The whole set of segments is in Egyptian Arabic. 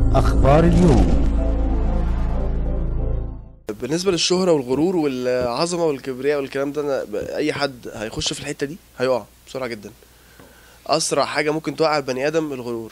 أخبار اليوم بالنسبه للشهره والغرور والعظمه والكبرياء والكلام ده انا ب- اي حد هيخش في الحته دي هيقع بسرعه جدا اسرع حاجه ممكن توقع البني ادم الغرور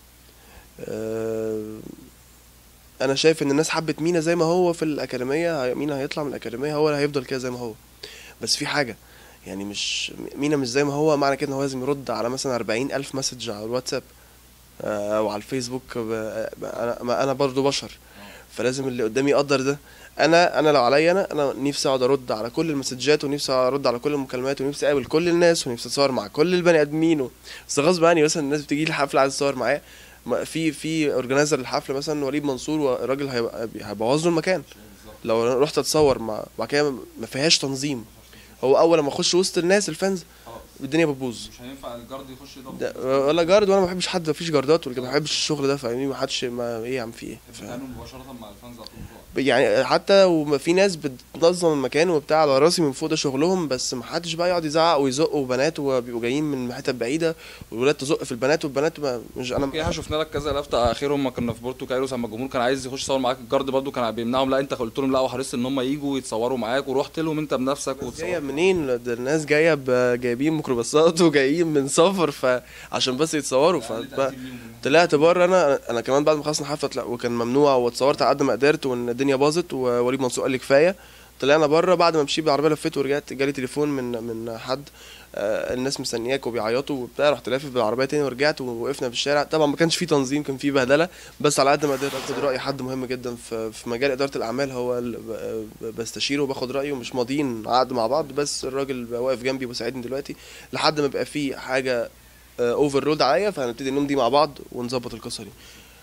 آه، انا شايف ان الناس حبت مينا زي ما هو في الاكاديميه هي- مينا هيطلع من الاكاديميه هو اللي هيفضل كده زي ما هو بس في حاجه يعني مش مينا مش زي ما هو معنى كده ان هو لازم يرد على مثلا 40 الف مسج على الواتساب آه، او على الفيسبوك ب- ب- انا ما انا برضو بشر فلازم اللي قدامي يقدر ده انا انا لو عليا انا انا نفسي اقعد ارد على كل المسجات ونفسي ارد على كل المكالمات ونفسي اقابل كل الناس ونفسي اتصور مع كل البني ادمين و... بس غصب عني مثلا الناس بتيجي لي الحفله عايز تصور معايا ما- في في اورجنايزر الحفله مثلا وليد منصور والراجل هيبقى هيبوظ له المكان لو رحت اتصور مع بعد كده ما فيهاش تنظيم هو اول ما اخش وسط الناس الفانز الدنيا بتبوظ مش هينفع الجارد يخش يضرب ده ولا جارد وانا ما بحبش حد ما فيش جاردات ولا ما بحبش الشغل ده فاهمني ما حدش ما ايه يا عم في ايه ف- بتتعامل مباشره مع الفانز على طول يعني حتى وما في ناس بتنظم المكان وبتاع على راسي من فوق ده شغلهم بس ما حدش بقى يقعد يزعق ويزق وبنات وبيبقوا جايين من حتت بعيده والولاد تزق في البنات والبنات ما مش انا احنا شفنا لك كذا لفته اخرهم ما كنا في بورتو كايروس اما الجمهور كان عايز يخش يصور معاك الجارد برضو كان بيمنعهم لا انت قلت لهم لا وحرصت ان هم يجوا يتصوروا معاك ورحت لهم انت بنفسك جايه وتصور منين ده الناس جايه ب- جايبين ميكروباصات وجايين من سفر فعشان بس يتصوروا ف طلعت بره انا انا كمان بعد ما خلصنا الحفله طلع وكان ممنوع واتصورت على قد ما قدرت وان الدنيا باظت ووليد منصور قال لي كفايه طلعنا بره بعد ما مشيت بالعربيه لفيت ورجعت جالي تليفون من من حد آه، الناس مستنياك وبيعيطوا وبتاع رحت لافف بالعربيه تاني ورجعت ووقفنا في الشارع طبعا ما كانش في تنظيم كان في بهدله بس على قد ما قدرت اخد راي حد مهم جدا في في مجال اداره الاعمال هو اللي ب- ب- بستشيره وباخد رايه مش ماضيين عقد مع بعض بس الراجل بقى واقف جنبي وبيساعدني دلوقتي لحد ما يبقى في حاجه اوفر رود عليا فهنبتدي نمضي مع بعض ونظبط القصه دي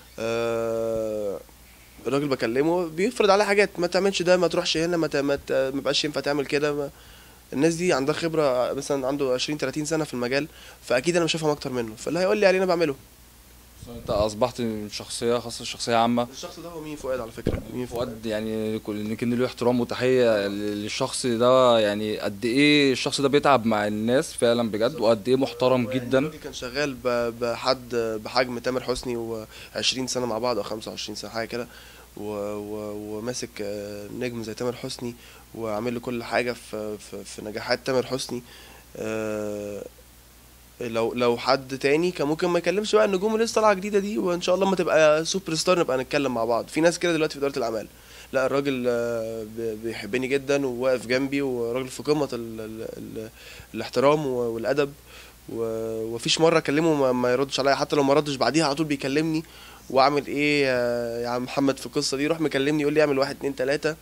آه، الراجل بكلمه بيفرض عليه حاجات ما تعملش ده ما تروحش هنا ما ت- ما ت- ما يبقاش ينفع تعمل كده ما الناس دي عندها خبره مثلا عنده 20 30 سنه في المجال فاكيد انا مش هفهم اكتر منه فاللي هيقول لي عليه انا بعمله انت اصبحت شخصيه خاصه شخصيه عامه الشخص ده هو مين فؤاد على فكره مين فؤاد فؤاد يعني كل يمكن له احترام وتحيه للشخص ده يعني قد ايه الشخص ده بيتعب مع الناس فعلا بجد وقد ايه محترم جدا الراجل كان شغال ب- بحد بحجم تامر حسني و20 سنه مع بعض او 25 سنه حاجه كده و- و- وماسك آه، نجم زي تامر حسني وعامل له كل حاجه في في, في نجاحات تامر حسني آه، لو لو حد تاني كان ممكن ما يكلمش بقى النجوم اللي لسه طالعه جديده دي وان شاء الله ما تبقى سوبر ستار نبقى نتكلم مع بعض في ناس كده دلوقتي في اداره الاعمال لا الراجل آه، ب- بيحبني جدا وواقف جنبي وراجل في قمه ال ال ال الاحترام و- والادب و- ومفيش مره اكلمه ما, ما يردش عليا حتى لو ما ردش بعديها على طول بيكلمني واعمل ايه يا- يا عم محمد في القصه دي يروح مكلمني يقول لي اعمل واحد اتنين تلاته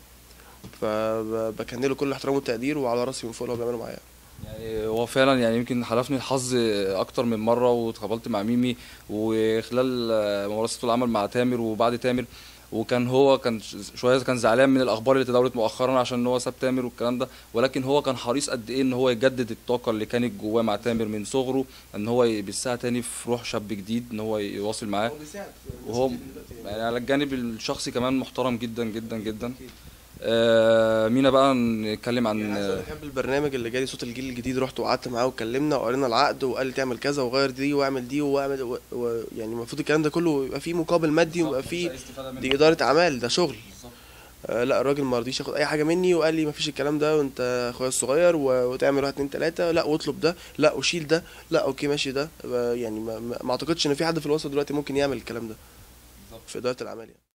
فبكن له كل الاحترام والتقدير وعلى راسي من فوق اللي هو بيعمله معايا يعني هو فعلا يعني يمكن حلفني الحظ اكتر من مره واتقابلت مع ميمي وخلال آه، ممارسته العمل مع تامر وبعد تامر وكان هو كان شويه كان زعلان من الاخبار اللي تداولت مؤخرا عشان هو ساب تامر والكلام ده ولكن هو كان حريص قد ايه ان هو يجدد الطاقه اللي كانت جواه مع تامر من صغره ان هو يبثها تاني في روح شاب جديد ان هو يواصل معاه وهو يعني على الجانب الشخصي كمان محترم جدا جدا جدا آه مينا بقى نتكلم عن يعني عايز بحب البرنامج اللي جالي صوت الجيل الجديد رحت وقعدت معاه واتكلمنا وقرينا العقد وقال لي تعمل كذا وغير دي واعمل دي واعمل و... و... يعني المفروض الكلام ده كله يبقى فيه مقابل مادي ويبقى فيه دي اداره اعمال ده شغل آه لا الراجل ما رضيش ياخد اي حاجه مني وقال لي مفيش الكلام ده وانت اخويا الصغير و... وتعمل واحد اتنين تلاته لا واطلب ده لا وشيل ده لا اوكي ماشي ده آه، يعني ما, ما ما اعتقدش ان في حد في الوسط دلوقتي ممكن يعمل الكلام ده في اداره الاعمال يعني